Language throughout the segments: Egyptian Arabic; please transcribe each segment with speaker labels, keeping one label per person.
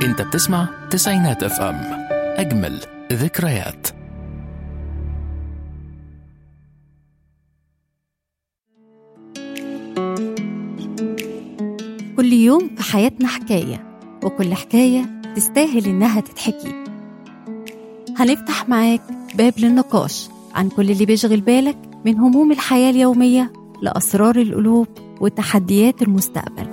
Speaker 1: انت بتسمع تسعينات اف ام اجمل ذكريات
Speaker 2: كل يوم في حياتنا حكاية وكل حكاية تستاهل إنها تتحكي هنفتح معاك باب للنقاش عن كل اللي بيشغل بالك من هموم الحياة اليومية لأسرار القلوب وتحديات المستقبل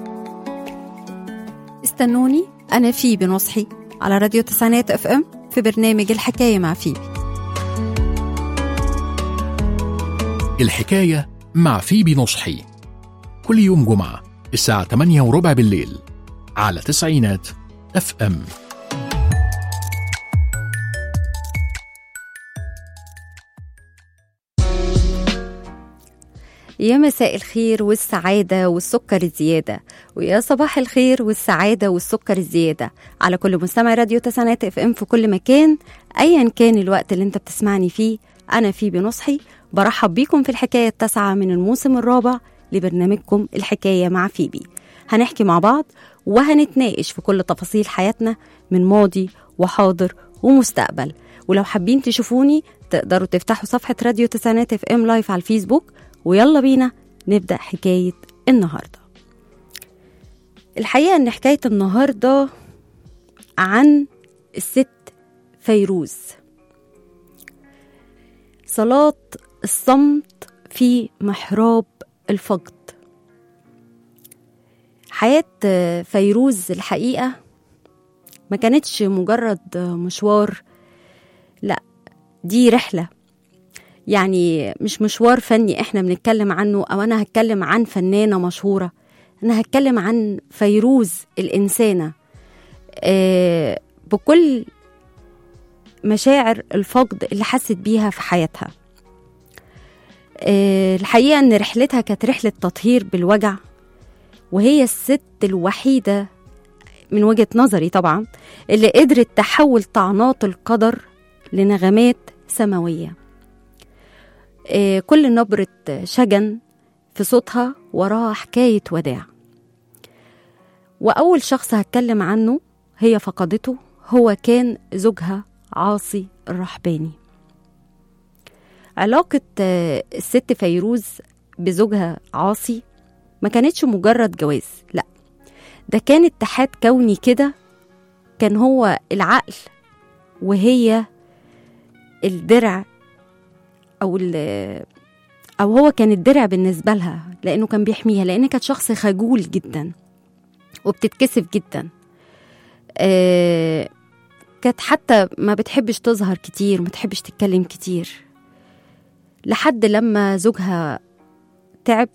Speaker 2: استنوني أنا فيبي نصحي على راديو تسعينات اف ام في برنامج الحكاية مع فيبي
Speaker 1: الحكاية مع فيبي نصحي كل يوم جمعة الساعة 8 وربع بالليل على تسعينات اف ام
Speaker 2: يا مساء الخير والسعادة والسكر الزيادة ويا صباح الخير والسعادة والسكر الزيادة على كل مستمع راديو تسعينات اف ام في كل مكان ايا كان الوقت اللي انت بتسمعني فيه انا فيه بنصحي برحب بيكم في الحكاية التاسعة من الموسم الرابع لبرنامجكم الحكاية مع فيبي هنحكي مع بعض وهنتناقش في كل تفاصيل حياتنا من ماضي وحاضر ومستقبل ولو حابين تشوفوني تقدروا تفتحوا صفحة راديو تسعينات اف ام لايف على الفيسبوك ويلا بينا نبدأ حكاية النهاردة الحقيقة إن حكاية النهاردة عن الست فيروز صلاة الصمت في محراب الفقد حياة فيروز الحقيقة ما كانتش مجرد مشوار لا دي رحله يعني مش مشوار فني احنا بنتكلم عنه او انا هتكلم عن فنانه مشهوره انا هتكلم عن فيروز الانسانه آه بكل مشاعر الفقد اللي حست بيها في حياتها آه الحقيقه ان رحلتها كانت رحله تطهير بالوجع وهي الست الوحيده من وجهه نظري طبعا اللي قدرت تحول طعنات القدر لنغمات سماويه كل نبرة شجن في صوتها وراها حكاية وداع وأول شخص هتكلم عنه هي فقدته هو كان زوجها عاصي الرحباني علاقة الست فيروز بزوجها عاصي ما كانتش مجرد جواز لا ده كان اتحاد كوني كده كان هو العقل وهي الدرع او او هو كان الدرع بالنسبه لها لانه كان بيحميها لان كانت شخص خجول جدا وبتتكسف جدا آه كانت حتى ما بتحبش تظهر كتير ما تحبش تتكلم كتير لحد لما زوجها تعب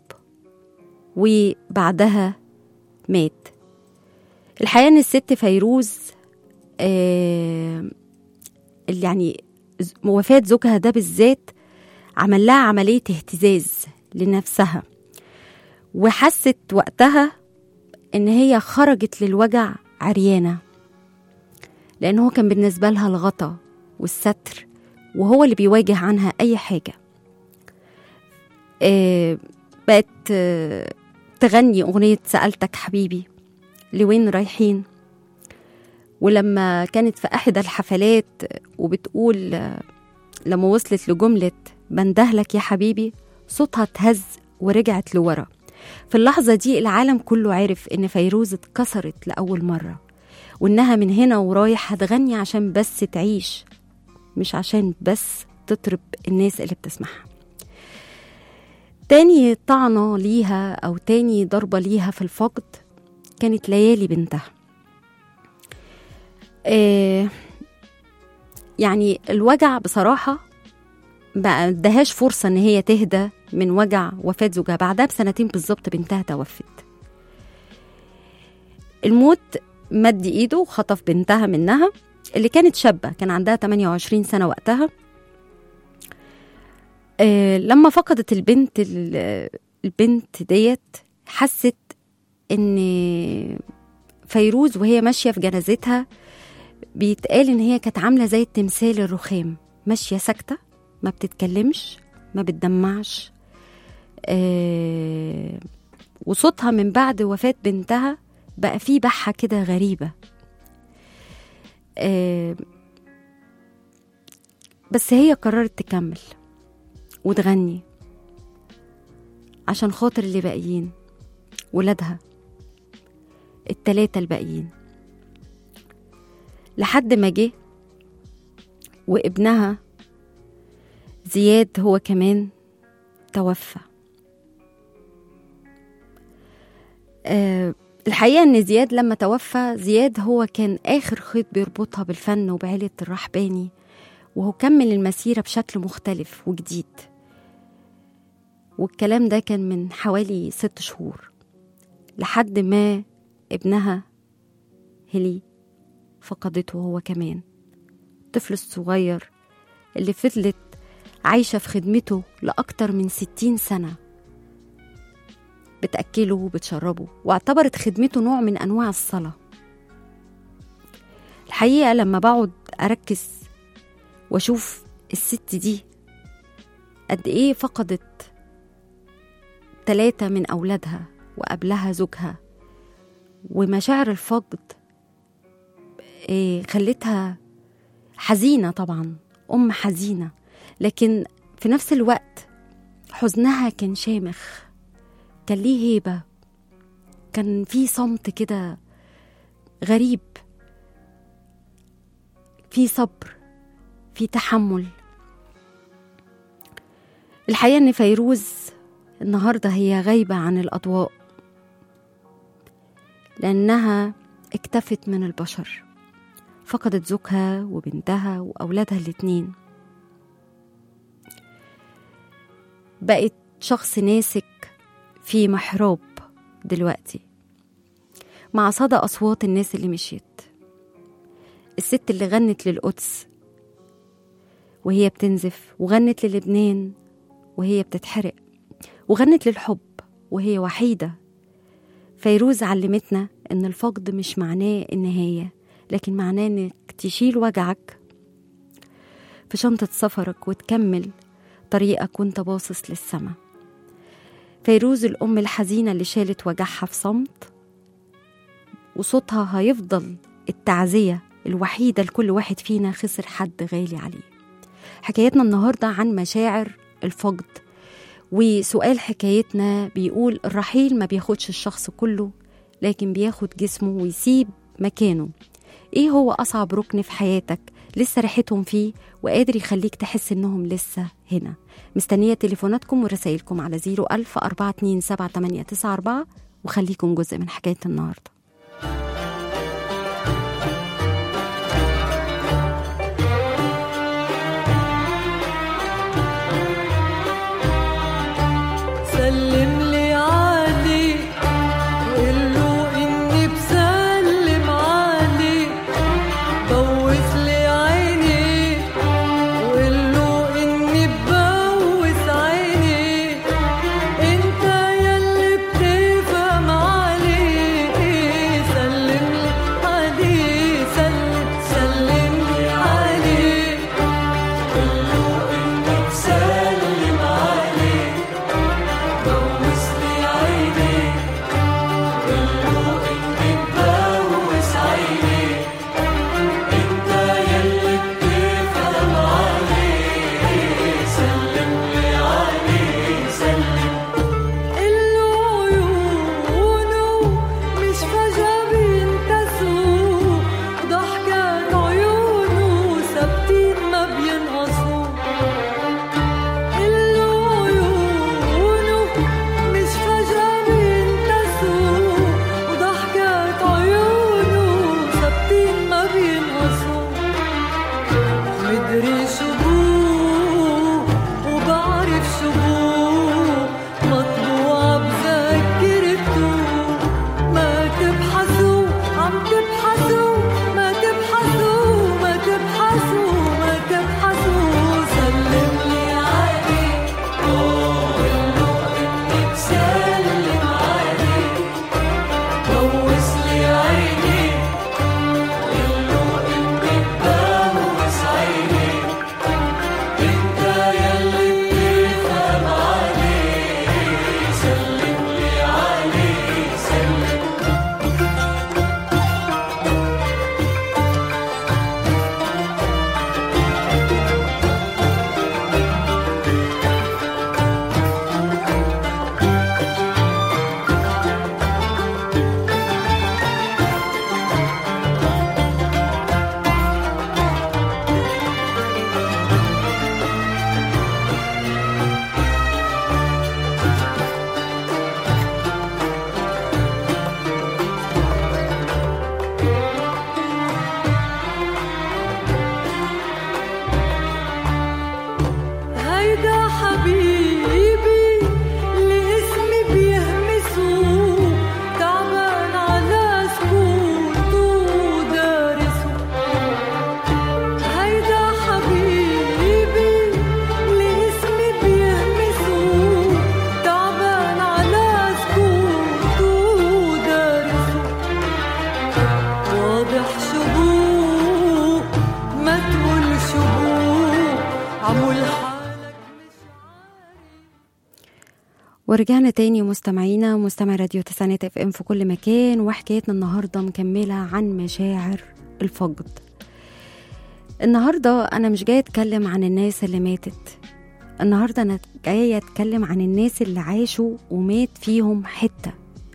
Speaker 2: وبعدها مات الحقيقه ان الست فيروز آه يعني وفاه زوجها ده بالذات عمل لها عملية اهتزاز لنفسها وحست وقتها إن هي خرجت للوجع عريانة لأن هو كان بالنسبة لها الغطا والستر وهو اللي بيواجه عنها أي حاجة آه بقت آه تغني أغنية سألتك حبيبي لوين رايحين ولما كانت في أحد الحفلات وبتقول آه لما وصلت لجملة بندهلك يا حبيبي صوتها اتهز ورجعت لورا في اللحظة دي العالم كله عرف إن فيروز اتكسرت لأول مرة وإنها من هنا ورايح هتغني عشان بس تعيش مش عشان بس تطرب الناس اللي بتسمعها تاني طعنة ليها أو تاني ضربة ليها في الفقد كانت ليالي بنتها آه يعني الوجع بصراحة ما ادهاش فرصة ان هي تهدى من وجع وفاة زوجها بعدها بسنتين بالظبط بنتها توفت الموت مد ايده وخطف بنتها منها اللي كانت شابة كان عندها 28 سنة وقتها آه لما فقدت البنت البنت ديت حست ان فيروز وهي ماشية في جنازتها بيتقال ان هي كانت عامله زي التمثال الرخام ماشيه ساكته ما بتتكلمش ما بتدمعش آه وصوتها من بعد وفاه بنتها بقى فيه بحه كده غريبه آه بس هي قررت تكمل وتغني عشان خاطر اللي باقيين ولادها التلاتة الباقيين لحد ما جه وابنها زياد هو كمان توفى أه الحقيقة إن زياد لما توفى زياد هو كان آخر خيط بيربطها بالفن وبعيلة الرحباني وهو كمل المسيرة بشكل مختلف وجديد والكلام ده كان من حوالي ست شهور لحد ما ابنها هلي فقدته هو كمان الطفل الصغير اللي فضلت عايشة في خدمته لأكتر من ستين سنة بتأكله وبتشربه واعتبرت خدمته نوع من أنواع الصلاة الحقيقة لما بقعد أركز وأشوف الست دي قد إيه فقدت تلاتة من أولادها وقبلها زوجها ومشاعر الفقد إيه خلتها حزينة طبعا أم حزينة لكن في نفس الوقت حزنها كان شامخ كان ليه هيبة كان في صمت كده غريب في صبر في تحمل الحقيقة إن فيروز النهاردة هي غايبة عن الأضواء لأنها اكتفت من البشر فقدت زوجها وبنتها وأولادها الاتنين بقت شخص ناسك في محراب دلوقتي مع صدى أصوات الناس اللي مشيت الست اللي غنت للقدس وهي بتنزف وغنت للبنان وهي بتتحرق وغنت للحب وهي وحيدة فيروز علمتنا إن الفقد مش معناه النهاية لكن معناه إنك تشيل وجعك في شنطة سفرك وتكمل طريقك وانت باصص للسما فيروز الأم الحزينة اللي شالت وجعها في صمت وصوتها هيفضل التعزية الوحيدة لكل واحد فينا خسر حد غالي عليه حكايتنا النهاردة عن مشاعر الفقد وسؤال حكايتنا بيقول الرحيل ما بياخدش الشخص كله لكن بياخد جسمه ويسيب مكانه ايه هو اصعب ركن في حياتك لسه ريحتهم فيه وقادر يخليك تحس انهم لسه هنا مستنية تليفوناتكم ورسائلكم على 01000 427 وخليكم جزء من حكاية النهارده
Speaker 3: سلم لي علي قول له اني بسلم علي بوس لي عيني قول له اني ببوس عيني انت يلي بتفهم علي
Speaker 2: ورجعنا تاني مستمعينا مستمع راديو تسعينات اف ام في كل مكان وحكايتنا النهارده مكمله عن مشاعر الفقد النهارده انا مش جايه اتكلم عن الناس اللي ماتت النهارده انا جايه اتكلم عن الناس اللي عاشوا ومات فيهم حته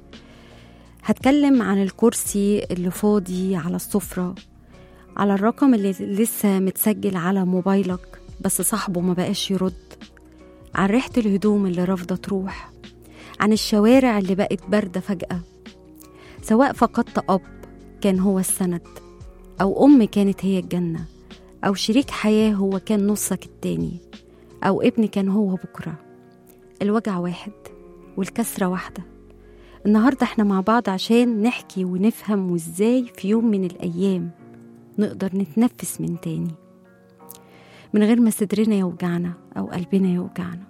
Speaker 2: هتكلم عن الكرسي اللي فاضي على السفره على الرقم اللي لسه متسجل على موبايلك بس صاحبه ما بقاش يرد عن ريحة الهدوم اللي رافضة تروح عن الشوارع اللي بقت باردة فجأة سواء فقدت أب كان هو السند أو أم كانت هي الجنة أو شريك حياة هو كان نصك التاني أو ابن كان هو بكرة الوجع واحد والكسرة واحدة النهاردة احنا مع بعض عشان نحكي ونفهم وازاي في يوم من الأيام نقدر نتنفس من تاني من غير ما صدرنا يوجعنا أو قلبنا يوجعنا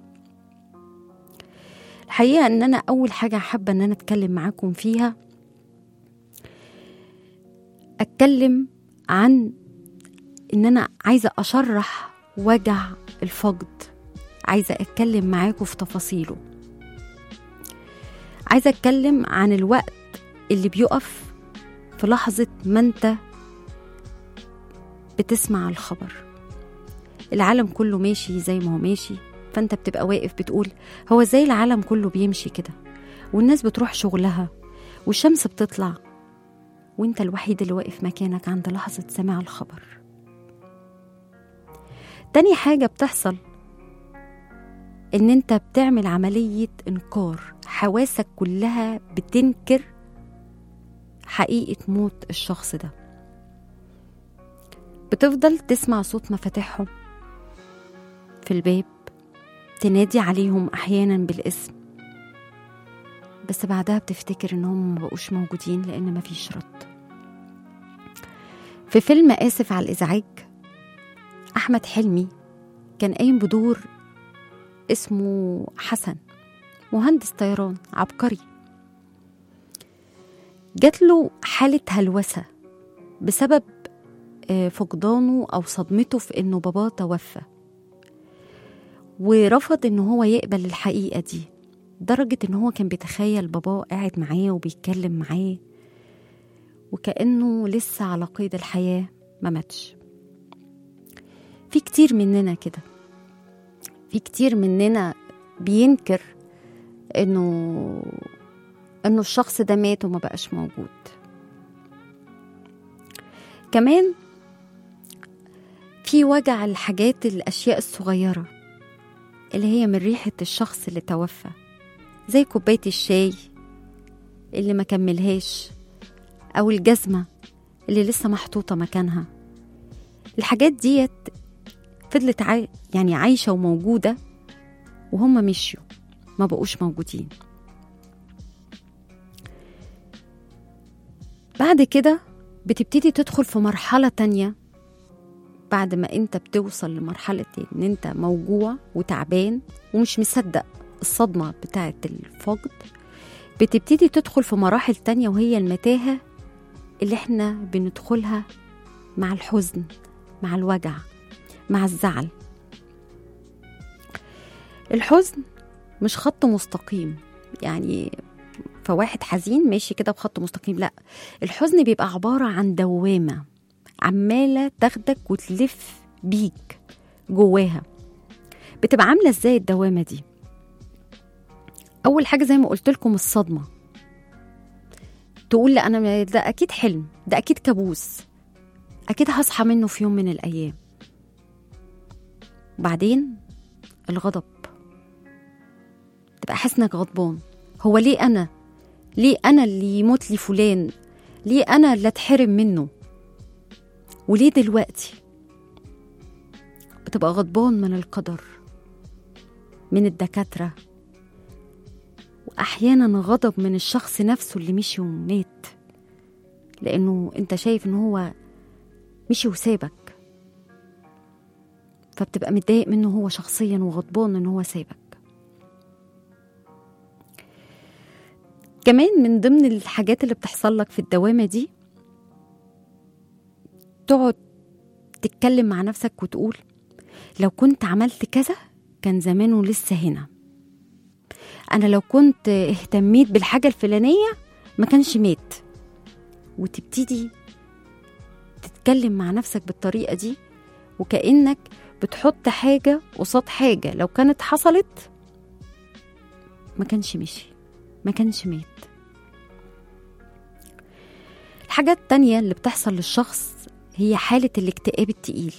Speaker 2: الحقيقة إن أنا أول حاجة حابة إن أنا أتكلم معاكم فيها أتكلم عن إن أنا عايزة أشرح وجع الفقد عايزة أتكلم معاكم في تفاصيله عايزة أتكلم عن الوقت اللي بيقف في لحظة ما أنت بتسمع الخبر العالم كله ماشي زي ما هو ماشي فانت بتبقى واقف بتقول هو ازاي العالم كله بيمشي كده والناس بتروح شغلها والشمس بتطلع وانت الوحيد اللي واقف مكانك عند لحظة سماع الخبر تاني حاجة بتحصل ان انت بتعمل عملية انكار حواسك كلها بتنكر حقيقة موت الشخص ده بتفضل تسمع صوت مفاتيحهم في الباب تنادي عليهم احيانا بالاسم بس بعدها بتفتكر انهم مبقوش موجودين لان مفيش رد في فيلم اسف على الازعاج احمد حلمي كان قايم بدور اسمه حسن مهندس طيران عبقري جات له حالة هلوسة بسبب فقدانه أو صدمته في إنه باباه توفى ورفض إن هو يقبل الحقيقة دي درجة إن هو كان بيتخيل باباه قاعد معاه وبيتكلم معاه وكأنه لسه على قيد الحياة ما ماتش في كتير مننا كده في كتير مننا بينكر إنه إنه الشخص ده مات وما بقاش موجود كمان في وجع الحاجات الأشياء الصغيرة اللي هي من ريحة الشخص اللي توفى زي كوباية الشاي اللي ما كملهاش أو الجزمة اللي لسه محطوطة مكانها الحاجات ديت فضلت عاي... يعني عايشة وموجودة وهم مشيوا ما بقوش موجودين بعد كده بتبتدي تدخل في مرحلة تانية بعد ما انت بتوصل لمرحلة ان انت موجوع وتعبان ومش مصدق الصدمة بتاعة الفقد بتبتدي تدخل في مراحل تانية وهي المتاهة اللي احنا بندخلها مع الحزن مع الوجع مع الزعل الحزن مش خط مستقيم يعني فواحد حزين ماشي كده بخط مستقيم لا الحزن بيبقى عبارة عن دوامة عمالة تاخدك وتلف بيك جواها بتبقى عاملة ازاي الدوامة دي أول حاجة زي ما قلت لكم الصدمة تقول لا أنا ده أكيد حلم ده أكيد كابوس أكيد هصحى منه في يوم من الأيام بعدين الغضب تبقى حاسس انك غضبان هو ليه انا ليه انا اللي يموت لي فلان ليه انا اللي اتحرم منه وليه دلوقتي بتبقى غضبان من القدر من الدكاترة وأحيانا غضب من الشخص نفسه اللي مشي ومات لأنه أنت شايف إن هو مشي وسابك فبتبقى متضايق منه هو شخصيا وغضبان إن هو سابك كمان من ضمن الحاجات اللي بتحصل لك في الدوامة دي تقعد تتكلم مع نفسك وتقول لو كنت عملت كذا كان زمانه لسه هنا انا لو كنت اهتميت بالحاجه الفلانيه ما كانش مات وتبتدي تتكلم مع نفسك بالطريقه دي وكانك بتحط حاجه قصاد حاجه لو كانت حصلت ما كانش مشي ما كانش مات الحاجة التانية اللي بتحصل للشخص هي حالة الاكتئاب التقيل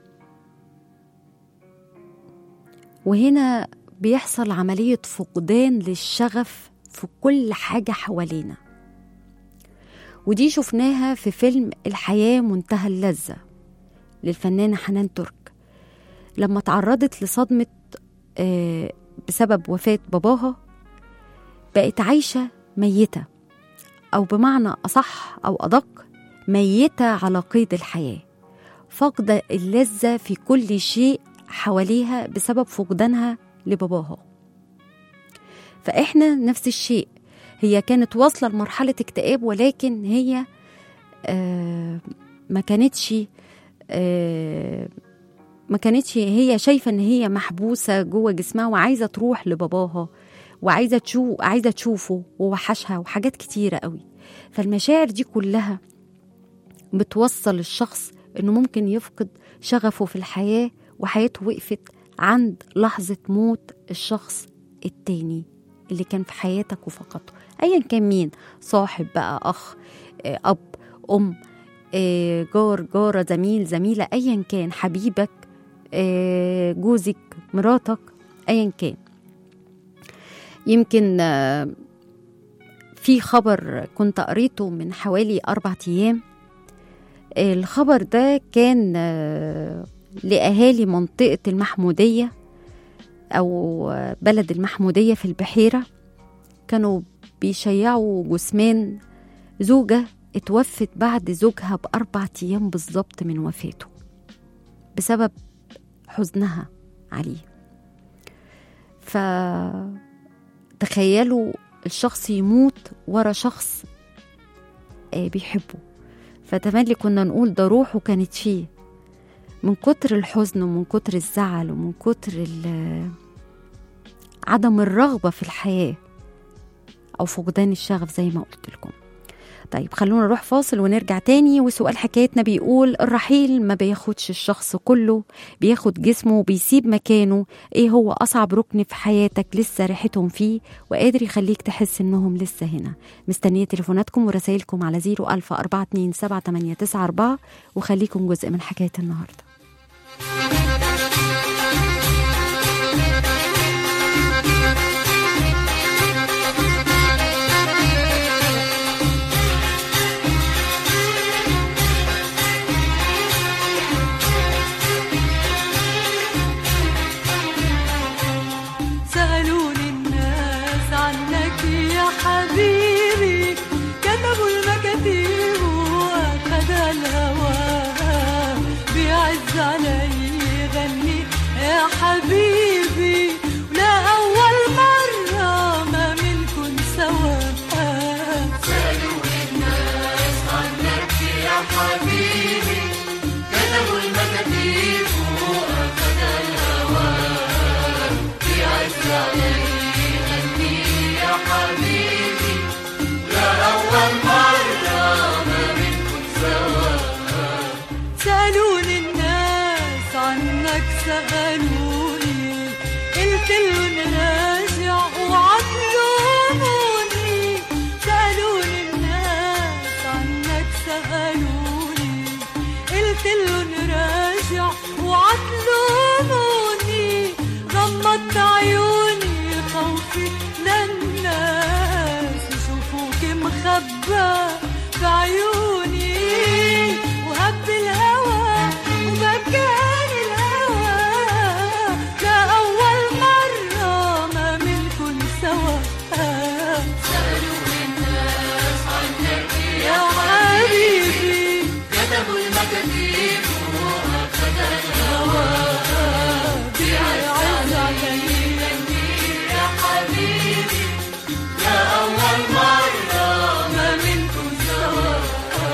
Speaker 2: وهنا بيحصل عملية فقدان للشغف في كل حاجة حوالينا ودي شفناها في فيلم الحياة منتهى اللذة للفنانة حنان ترك لما تعرضت لصدمة آه، بسبب وفاة باباها بقت عايشة ميتة أو بمعنى أصح أو أدق ميتة على قيد الحياة فاقدة اللذة في كل شيء حواليها بسبب فقدانها لباباها فإحنا نفس الشيء هي كانت واصلة لمرحلة اكتئاب ولكن هي آه ما كانتش آه ما كانتش هي شايفة إن هي محبوسة جوه جسمها وعايزة تروح لباباها وعايزة تشوف عايزة تشوفه ووحشها وحاجات كتيرة قوي فالمشاعر دي كلها بتوصل الشخص إنه ممكن يفقد شغفه في الحياة وحياته وقفت عند لحظة موت الشخص التاني اللي كان في حياتك وفقدته أيا كان مين صاحب بقى أخ آه، أب أم آه، جار جارة زميل زميلة أيا كان حبيبك آه، جوزك مراتك أيا كان يمكن آه، في خبر كنت قريته من حوالي أربع أيام الخبر ده كان آه، لأهالي منطقة المحمودية أو آه، بلد المحمودية في البحيرة كانوا بيشيعوا جثمان زوجة اتوفت بعد زوجها بأربع أيام بالظبط من وفاته بسبب حزنها عليه فتخيلوا الشخص يموت ورا شخص آه، بيحبه فتملي كنا نقول ده روحه كانت فيه من كتر الحزن ومن كتر الزعل ومن كتر ال- عدم الرغبة في الحياة أو فقدان الشغف زي ما قلت لكم طيب خلونا نروح فاصل ونرجع تاني وسؤال حكايتنا بيقول الرحيل ما بياخدش الشخص كله بياخد جسمه وبيسيب مكانه ايه هو أصعب ركن في حياتك لسه ريحتهم فيه وقادر يخليك تحس انهم لسه هنا مستنية تليفوناتكم ورسائلكم على 010427894 وخليكم جزء من حكاية النهارده
Speaker 3: سألوني الناس عنك يا حبيبي كتبوا المكاتيب وأخدها الهوى بيعز علي يغني يا حبيبي ولا أول مرة ما منكن سوا سألوني الناس عنك سألوني قلت لهم راجع وعطلوني سألوني الناس عنك سألوني قلت لهم راجع وعطلوني غمضت عيوني خوفي للناس يشوفوك مخبى في عيوني وهب الهوى ومكان الهوى لا أول مرة ما منكن سوا يا حبيبي كتبوا المكاتيب وأخذ الهوى بيعز علي يا حبيبي لا أول مرة ما منكن سوا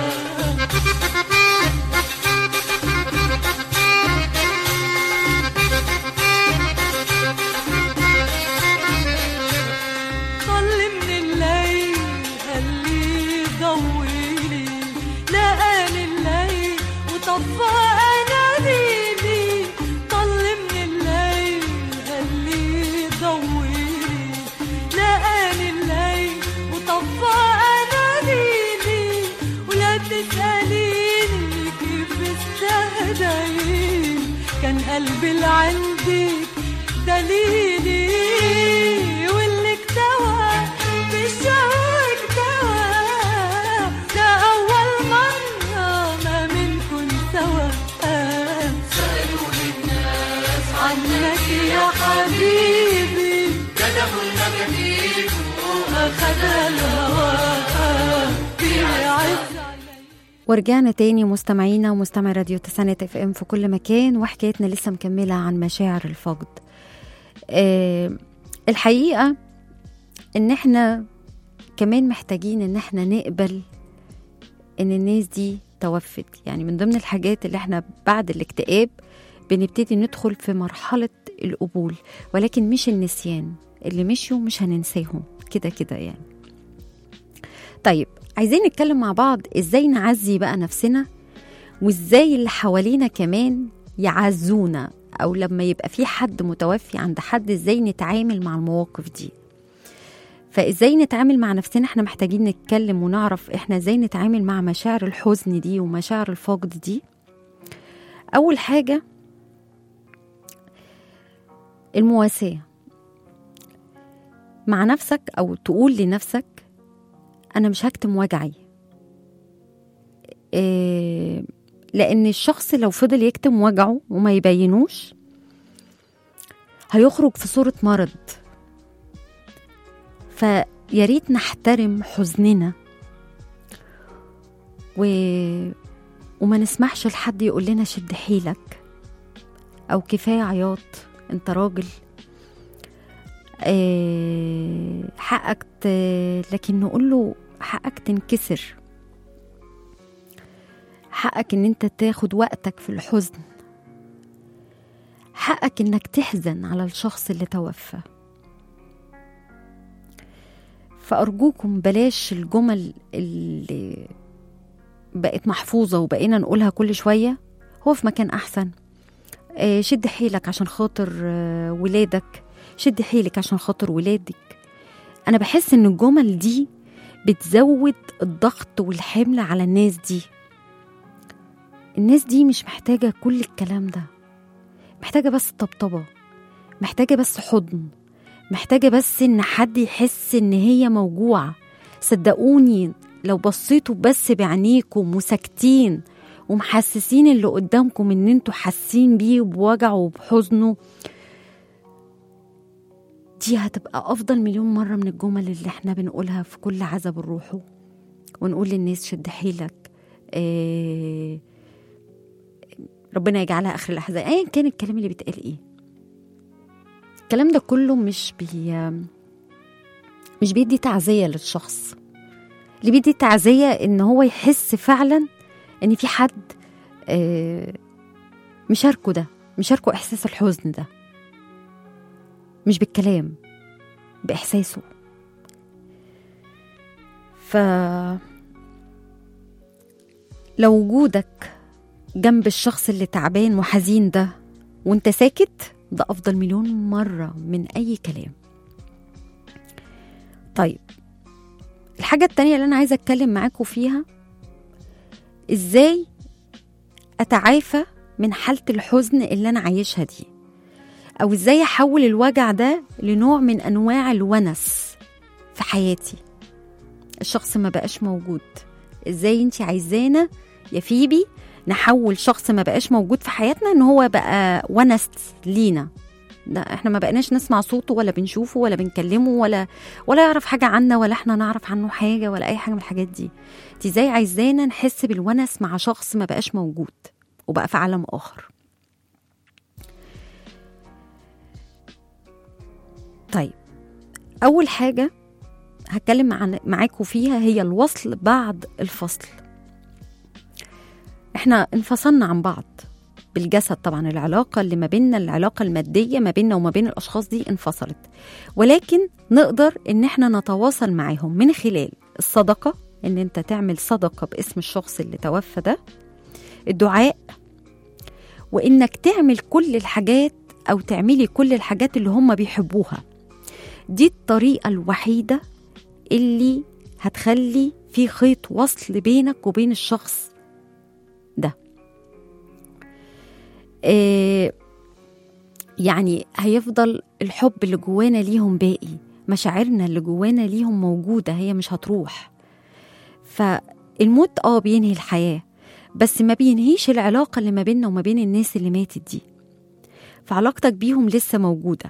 Speaker 3: وطفى اناديلي طل من الليل قال لي ضويلي لقاني الليل وطفى اناديلي ولا تساليني كيف استهديني كان قلبي اللي عندك دليلي واللي اكتوى بشوق اكتوى ده أول مرة ما منكن سوا سألوني الناس عنك يا حبيبي كتبوا المكاتيب وأخذ الهوى في عز
Speaker 2: ورجعنا تاني مستمعينا ومستمع راديو تسعينات اف ام في كل مكان وحكايتنا لسه مكملة عن مشاعر الفقد آه الحقيقة ان احنا كمان محتاجين ان احنا نقبل ان الناس دي توفت يعني من ضمن الحاجات اللي احنا بعد الاكتئاب بنبتدي ندخل في مرحلة القبول ولكن مش النسيان اللي مشيوا مش هننساهم كده كده يعني طيب عايزين نتكلم مع بعض ازاي نعزي بقى نفسنا وازاي اللي حوالينا كمان يعزونا او لما يبقى في حد متوفي عند حد ازاي نتعامل مع المواقف دي فازاي نتعامل مع نفسنا احنا محتاجين نتكلم ونعرف احنا ازاي نتعامل مع مشاعر الحزن دي ومشاعر الفقد دي اول حاجه المواساه مع نفسك او تقول لنفسك انا مش هكتم وجعي إيه لان الشخص لو فضل يكتم وجعه وما يبينوش هيخرج في صورة مرض فيا ريت نحترم حزننا و... وما نسمحش لحد يقول لنا شد حيلك او كفايه عياط انت راجل آه، حقك ت... لكن نقول له حقك تنكسر حقك ان انت تاخد وقتك في الحزن حقك انك تحزن على الشخص اللي توفى فأرجوكم بلاش الجمل اللي بقت محفوظة وبقينا نقولها كل شوية هو في مكان أحسن آه، شد حيلك عشان خاطر آه، ولادك شد حيلك عشان خاطر ولادك أنا بحس إن الجمل دي بتزود الضغط والحمل على الناس دي الناس دي مش محتاجة كل الكلام ده محتاجة بس طبطبة محتاجة بس حضن محتاجة بس إن حد يحس إن هي موجوعة صدقوني لو بصيتوا بس بعينيكم وساكتين ومحسسين اللي قدامكم إن انتوا حاسين بيه وبوجعه وبحزنه دي هتبقى أفضل مليون مرة من الجمل اللي احنا بنقولها في كل عزب الروحه ونقول للناس شد حيلك آه ربنا يجعلها آخر الأحزان أيا كان الكلام اللي بيتقال إيه الكلام ده كله مش بي مش بيدي تعزية للشخص اللي بيدي تعزية إن هو يحس فعلا إن في حد آه، مشاركه ده مشاركه إحساس الحزن ده مش بالكلام بإحساسه ف لو وجودك جنب الشخص اللي تعبان وحزين ده وانت ساكت ده أفضل مليون مرة من أي كلام طيب الحاجة التانية اللي أنا عايزة أتكلم معاكم فيها إزاي أتعافى من حالة الحزن اللي أنا عايشها دي أو إزاي أحول الوجع ده لنوع من أنواع الونس في حياتي الشخص ما بقاش موجود إزاي أنت عايزانا يا فيبي نحول شخص ما بقاش موجود في حياتنا ان هو بقى ونس لينا ده احنا ما بقناش نسمع صوته ولا بنشوفه ولا بنكلمه ولا ولا يعرف حاجه عنا ولا احنا نعرف عنه حاجه ولا اي حاجه من الحاجات دي انت ازاي عايزانا نحس بالونس مع شخص ما بقاش موجود وبقى في عالم اخر طيب اول حاجه هتكلم مع معاكم فيها هي الوصل بعد الفصل احنا انفصلنا عن بعض بالجسد طبعا العلاقه اللي ما بيننا العلاقه الماديه ما بيننا وما بين الاشخاص دي انفصلت ولكن نقدر ان احنا نتواصل معاهم من خلال الصدقه ان انت تعمل صدقه باسم الشخص اللي توفى ده الدعاء وإنك تعمل كل الحاجات أو تعملي كل الحاجات اللي هم بيحبوها دي الطريقة الوحيدة اللي هتخلي في خيط وصل بينك وبين الشخص ده آه يعني هيفضل الحب اللي جوانا ليهم باقي مشاعرنا اللي جوانا ليهم موجودة هي مش هتروح فالموت اه بينهي الحياة بس ما بينهيش العلاقة اللي ما بيننا وما بين الناس اللي ماتت دي فعلاقتك بيهم لسه موجودة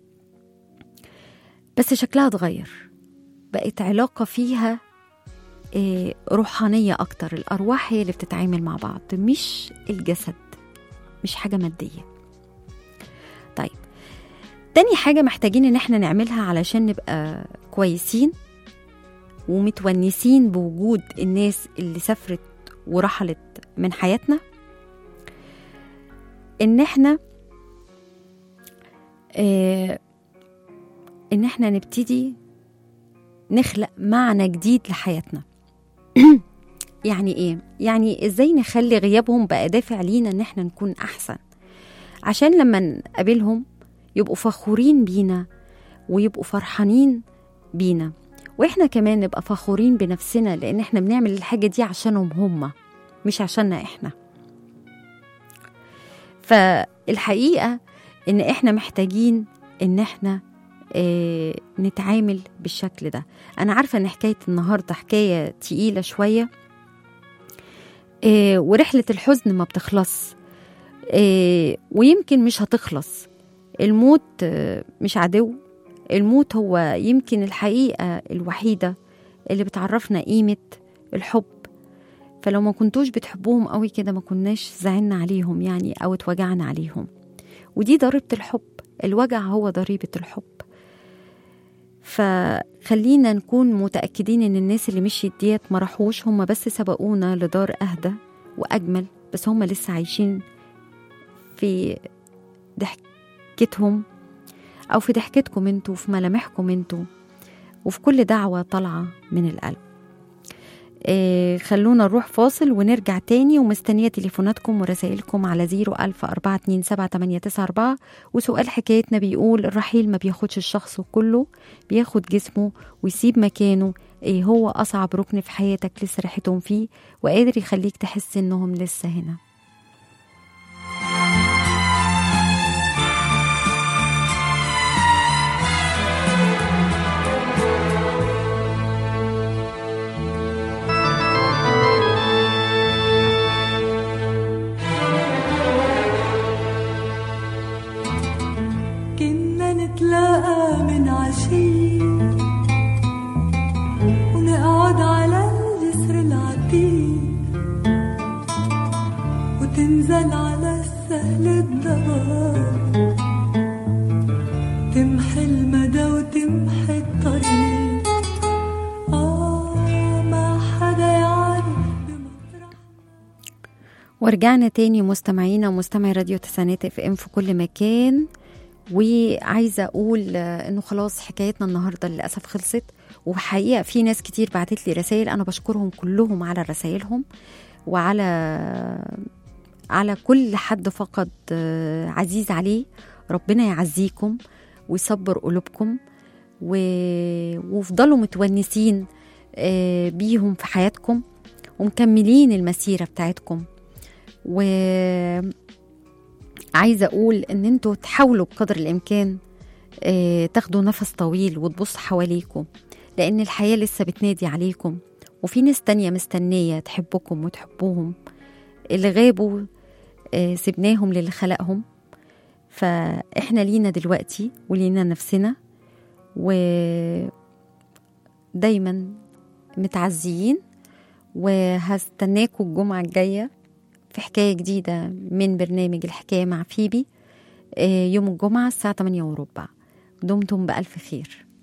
Speaker 2: بس شكلها اتغير بقت علاقة فيها آه، روحانية أكتر الأرواح هي اللي بتتعامل مع بعض مش الجسد مش حاجة مادية طيب تاني حاجة محتاجين إن احنا نعملها علشان نبقى كويسين ومتونسين بوجود الناس اللي سافرت ورحلت من حياتنا إن احنا آه إن احنا نبتدي نخلق معنى جديد لحياتنا يعني ايه يعني ازاي نخلي غيابهم بقى دافع لينا ان احنا نكون احسن عشان لما نقابلهم يبقوا فخورين بينا ويبقوا فرحانين بينا واحنا كمان نبقى فخورين بنفسنا لان احنا بنعمل الحاجة دي عشانهم هما مش عشاننا احنا فالحقيقة ان احنا محتاجين ان احنا آه، نتعامل بالشكل ده انا عارفه ان حكايه النهارده حكايه تقيله شويه آه، ورحله الحزن ما بتخلص آه، ويمكن مش هتخلص الموت آه، مش عدو الموت هو يمكن الحقيقه الوحيده اللي بتعرفنا قيمه الحب فلو ما كنتوش بتحبوهم قوي كده ما كناش زعلنا عليهم يعني او اتوجعنا عليهم ودي ضريبه الحب الوجع هو ضريبه الحب فخلينا نكون متأكدين إن الناس اللي مشيت ديت ما راحوش هم بس سبقونا لدار أهدى وأجمل بس هم لسه عايشين في ضحكتهم أو في ضحكتكم انتوا في ملامحكم انتوا وفي كل دعوة طالعة من القلب إيه خلونا نروح فاصل ونرجع تاني ومستنية تليفوناتكم ورسائلكم على زيرو ألف أربعة اتنين سبعة تمانية تسعة أربعة وسؤال حكايتنا بيقول الرحيل ما بياخدش الشخص كله بياخد جسمه ويسيب مكانه ايه هو أصعب ركن في حياتك لسه ريحتهم فيه وقادر يخليك تحس إنهم لسه هنا
Speaker 3: كنا نتلاقى من عشية ونقعد على الجسر العتيق وتنزل على السهل الضباب تمحي المدى وتمحي الطريق آه ما حدا يعرف بمطرح
Speaker 2: ورجعنا تاني مستمعينا ومستمعي راديو تسعينات اف ام في كل مكان وعايزه اقول آه، انه خلاص حكايتنا النهارده للاسف خلصت وحقيقه في ناس كتير بعتت لي رسائل انا بشكرهم كلهم على رسائلهم وعلى على كل حد فقد آه، عزيز عليه ربنا يعزيكم ويصبر قلوبكم و... وافضلوا متونسين آه، بيهم في حياتكم ومكملين المسيرة بتاعتكم وعايزة أقول إن انتوا تحاولوا بقدر الإمكان آه، تاخدوا نفس طويل وتبصوا حواليكم لأن الحياة لسه بتنادي عليكم وفي ناس تانية مستنية تحبكم وتحبوهم اللي غابوا آه، سيبناهم للي خلقهم فإحنا لينا دلوقتي ولينا نفسنا ودايما متعزيين وهستناكم الجمعة الجاية في حكاية جديدة من برنامج الحكاية مع فيبي آه، يوم الجمعة الساعة 8 وربع دمتم بألف خير